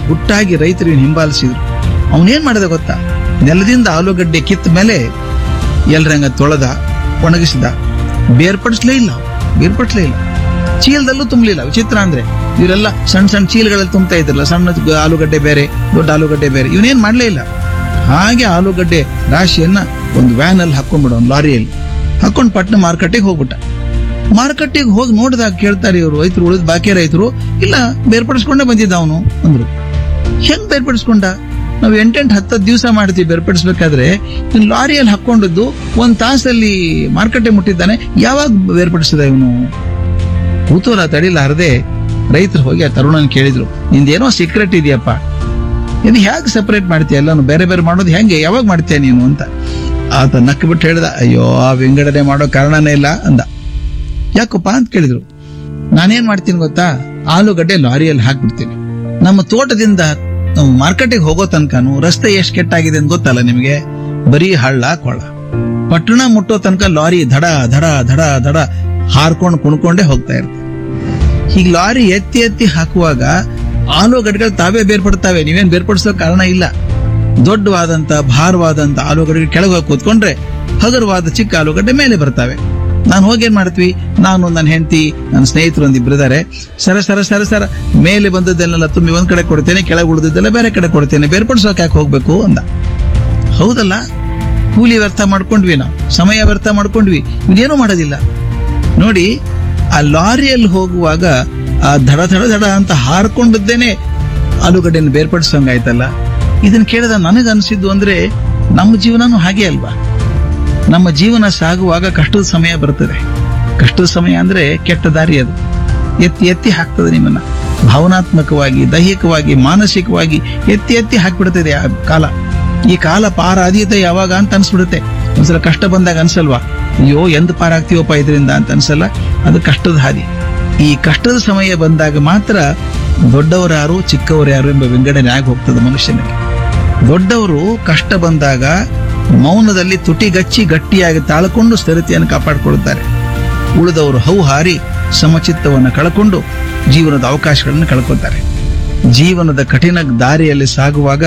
ಗುಟ್ಟಾಗಿ ರೈತರಿಗೆ ಹಿಂಬಾಲಿಸಿದ್ರು ಅವನೇನ್ ಮಾಡಿದ ಗೊತ್ತಾ ನೆಲದಿಂದ ಆಲೂಗಡ್ಡೆ ಕಿತ್ತ ಮೇಲೆ ಎಲ್ರಂಗ ತೊಳೆದ ಒಣಗಿಸಿದ ಬೇರ್ಪಡಿಸ್ಲೇ ಇಲ್ಲ ಅವ. ಬೇರ್ಪಡಿಸ್ಲೇ ಇಲ್ಲ ಚೀಲದಲ್ಲೂ ತುಂಬಲಿಲ್ಲ ವಿಚಿತ್ರ ಅಂದ್ರೆ ಇವರೆಲ್ಲ ಸಣ್ಣ ಸಣ್ಣ ಚೀಲಗಳಲ್ಲಿ ತುಂಬ್ತಾ ಇದ್ರಲ್ಲ ಸಣ್ಣ ಆಲೂಗಡ್ಡೆ ಬೇರೆ ದೊಡ್ಡ ಆಲೂಗಡ್ಡೆ ಬೇರೆ ಇವನೇನ್ ಮಾಡ್ಲೇ ಇಲ್ಲ ಹಾಗೆ ಆಲೂಗಡ್ಡೆ ರಾಶಿಯನ್ನ ಒಂದು ವ್ಯಾನ್ ಅಲ್ಲಿ ಹಾಕೊಂಡ್ಬಿಡ ಒಂದು ಲಾರಿಯಲ್ಲಿ ಹಾಕೊಂಡು ಪಟ್ನ ಮಾರ್ಕೆಟಿಗೆ ಹೋಗ್ಬಿಟ್ಟ ಮಾರ್ಕೆಟಿಗೆ ಹೋಗಿ ನೋಡಿದಾಗ ಕೇಳ್ತಾರೆ ಇವರು ರೈತರು ಉಳಿದ ಬಾಕಿ ರೈತರು ಇಲ್ಲ ಬೇರ್ಪಡಿಸ್ಕೊಂಡೇ ಬಂದಿದ್ದ ಅವನು ಅಂದ್ರು ಹೆಂಗ್ ಬೇರ್ಪಡಿಸ್ಕೊಂಡ ನಾವು ಎಂಟೆಂಟು ಹತ್ತತ್ತು ದಿವಸ ಮಾಡ್ತೀವಿ ಬೇರ್ಪಡಿಸ್ಬೇಕಾದ್ರೆ ಇನ್ನು ಲಾರಿಯಲ್ಲಿ ಹಾಕೊಂಡಿದ್ದು ಒಂದ್ ತಾಸಲ್ಲಿ ಮಾರ್ಕೆಟೆ ಮುಟ್ಟಿದ್ದಾನೆ ಯಾವಾಗ ಬೇರ್ಪಡಿಸಿದ ಇವನು ಕೂತೂಲ ತಡಿಲಾರದೆ ರೈತರು ಹೋಗಿ ಆ ತರುಣನ್ ಕೇಳಿದ್ರು ನಿಂದೇನೋ ಸೀಕ್ರೆಟ್ ಇದೆಯಪ್ಪ ಇದು ಹೇಗೆ ಸಪರೇಟ್ ಮಾಡ್ತೀಯ ಎಲ್ಲಾನು ಬೇರೆ ಬೇರೆ ಮಾಡೋದು ಹೆಂಗೆ ಯಾವಾಗ ಮಾಡ್ತೀಯ ನೀನು ಅಂತ ಆತ ನಕ್ಕು ಬಿಟ್ಟು ಹೇಳ್ದ ಅಯ್ಯೋ ಆ ವಿಂಗಡಣೆ ಮಾಡೋ ಕಾರಣನೇ ಇಲ್ಲ ಅಂದ ಯಾಕಪ್ಪ ಅಂತ ಕೇಳಿದ್ರು ನಾನೇನ್ ಮಾಡ್ತೀನಿ ಗೊತ್ತಾ ಆಲೂಗಡ್ಡೆ ಲಾರಿಯಲ್ಲಿ ಹಾಕ್ಬಿಡ್ತೀನಿ ನಮ್ಮ ತೋಟದಿಂದ ನಾವು ಮಾರ್ಕೆಟಿಗೆ ಹೋಗೋ ತನಕನು ರಸ್ತೆ ಎಷ್ಟು ಕೆಟ್ಟಾಗಿದೆ ಅಂತ ಗೊತ್ತಲ್ಲ ನಿಮಗೆ ಬರೀ ಹಳ್ಳ ಕೊಳ್ಳ ಪಟ್ಟಣ ಮುಟ್ಟೋ ತನಕ ಲಾರಿ ದಡ ದಡ ದಡ ದಡ ಹಾರ್ಕೊಂಡು ಕುಣ್ಕೊಂಡೇ ಹೋಗ್ತಾ ಇರುತ್ತೆ ಹೀಗೆ ಲಾರಿ ಎತ್ತಿ ಎತ್ತಿ ಹಾಕುವಾಗ ಆಲೂಗಡ್ಡೆಗಳು ತಾವೇ ಬೇರ್ಪಡ್ತಾವೆ ನೀವೇನ್ ಬೇರ್ಪಡಿಸೋ ಕಾರಣ ಇಲ್ಲ ದೊಡ್ಡವಾದಂತ ಭಾರವಾದಂತ ಆಲೂಗಡ್ಡೆ ಕೆಳಗೆ ಹೋಗಿ ಕೂತ್ಕೊಂಡ್ರೆ ಹಗುರವಾದ ಚಿಕ್ಕ ಆಲೂಗಡ್ಡೆ ಮೇಲೆ ಬರ್ತವೆ ನಾನು ಹೋಗಿ ಏನ್ ಮಾಡ್ತೀವಿ ನಾನು ನನ್ನ ಹೆಂಡತಿ ನನ್ನ ಸ್ನೇಹಿತರು ಒಂದು ಇಬ್ಬರಿದ್ದಾರೆ ಸರ ಸರ ಸರ ಸರ ಮೇಲೆ ಬಂದದ್ದೆಲ್ಲ ತುಂಬಿ ಒಂದ್ ಕಡೆ ಕೊಡ್ತೇನೆ ಕೆಳಗೆ ಉಳಿದದ್ದೆಲ್ಲ ಬೇರೆ ಕಡೆ ಕೊಡ್ತೇನೆ ಬೇರ್ಪಡಿಸೋಕೆ ಯಾಕೆ ಹೋಗ್ಬೇಕು ಅಂದ ಹೌದಲ್ಲ ಕೂಲಿ ವ್ಯರ್ಥ ಮಾಡ್ಕೊಂಡ್ವಿ ನಾವು ಸಮಯ ವ್ಯರ್ಥ ಮಾಡ್ಕೊಂಡ್ವಿ ಇದೇನು ಮಾಡೋದಿಲ್ಲ ನೋಡಿ ಆ ಲಾರಿಯಲ್ಲಿ ಹೋಗುವಾಗ ಆ ಧಡ ಧಡ ಧಡ ಅಂತ ಹಾರ್ಕೊಂಡದ್ದೇನೆ ಆಲೂಗಡ್ಡೆಯನ್ನು ಬೇರ್ಪಡಿಸೋಂಗಾಯ್ತಲ್ಲ ಇದನ್ನ ಕೇಳಿದ ನನಗೆ ಅನಿಸಿದ್ದು ಅಂದ್ರೆ ನಮ್ಮ ಜೀವನನೂ ಹಾಗೆ ಅಲ್ವಾ ನಮ್ಮ ಜೀವನ ಸಾಗುವಾಗ ಕಷ್ಟದ ಸಮಯ ಬರ್ತದೆ ಕಷ್ಟದ ಸಮಯ ಅಂದ್ರೆ ಕೆಟ್ಟ ದಾರಿ ಅದು ಎತ್ತಿ ಎತ್ತಿ ಹಾಕ್ತದೆ ನಿಮ್ಮನ್ನ ಭಾವನಾತ್ಮಕವಾಗಿ ದೈಹಿಕವಾಗಿ ಮಾನಸಿಕವಾಗಿ ಎತ್ತಿ ಎತ್ತಿ ಹಾಕ್ಬಿಡ್ತದೆ ಆ ಕಾಲ ಈ ಕಾಲ ಪಾರ ಅದೀತ ಯಾವಾಗ ಅಂತ ಅನ್ಸ್ಬಿಡುತ್ತೆ ಒಂದ್ಸಲ ಕಷ್ಟ ಬಂದಾಗ ಅನ್ಸಲ್ವಾ ಅಯ್ಯೋ ಎಂದ್ ಪಾರಾಗ್ತೀವಪ್ಪ ಇದರಿಂದ ಅಂತ ಅನ್ಸಲ್ಲ ಅದು ಕಷ್ಟದ ಹಾದಿ ಈ ಕಷ್ಟದ ಸಮಯ ಬಂದಾಗ ಮಾತ್ರ ದೊಡ್ಡವರು ಯಾರು ಚಿಕ್ಕವರು ಯಾರು ಎಂಬ ವಿಂಗಡಣೆ ಆಗಿ ಹೋಗ್ತದೆ ಮನುಷ್ಯನಿಗೆ ದೊಡ್ಡವರು ಕಷ್ಟ ಬಂದಾಗ ಮೌನದಲ್ಲಿ ತುಟಿಗಚ್ಚಿ ಗಟ್ಟಿಯಾಗಿ ತಾಳ್ಕೊಂಡು ಸ್ಥಿರತೆಯನ್ನು ಕಾಪಾಡಿಕೊಳ್ಳುತ್ತಾರೆ ಉಳಿದವರು ಹೌಹಾರಿ ಸಮಚಿತ್ತವನ್ನು ಕಳ್ಕೊಂಡು ಜೀವನದ ಅವಕಾಶಗಳನ್ನು ಕಳ್ಕೊತಾರೆ ಜೀವನದ ಕಠಿಣ ದಾರಿಯಲ್ಲಿ ಸಾಗುವಾಗ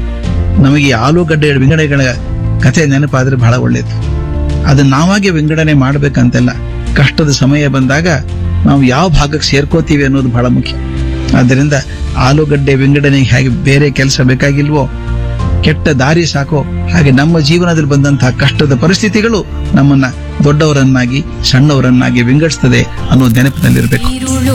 ನಮಗೆ ಈ ಆಲೂಗಡ್ಡೆ ವಿಂಗಡಣೆಗಳ ಕಥೆ ನೆನಪಾದ್ರೆ ಬಹಳ ಒಳ್ಳೆಯದು ಅದನ್ನ ನಾವಾಗೆ ವಿಂಗಡಣೆ ಮಾಡ್ಬೇಕಂತೆಲ್ಲ ಕಷ್ಟದ ಸಮಯ ಬಂದಾಗ ನಾವು ಯಾವ ಭಾಗಕ್ಕೆ ಸೇರ್ಕೋತೀವಿ ಅನ್ನೋದು ಬಹಳ ಮುಖ್ಯ ಆದ್ದರಿಂದ ಆಲೂಗಡ್ಡೆ ವಿಂಗಡಣೆಗೆ ಹೇಗೆ ಬೇರೆ ಕೆಲಸ ಬೇಕಾಗಿಲ್ವೋ ಕೆಟ್ಟ ದಾರಿ ಸಾಕೋ ಹಾಗೆ ನಮ್ಮ ಜೀವನದಲ್ಲಿ ಬಂದಂತಹ ಕಷ್ಟದ ಪರಿಸ್ಥಿತಿಗಳು ನಮ್ಮನ್ನ ದೊಡ್ಡವರನ್ನಾಗಿ ಸಣ್ಣವರನ್ನಾಗಿ ವಿಂಗಡಿಸ್ತದೆ ಅನ್ನೋ ನೆನಪಿನಲ್ಲಿರಬೇಕು ಈರುಳು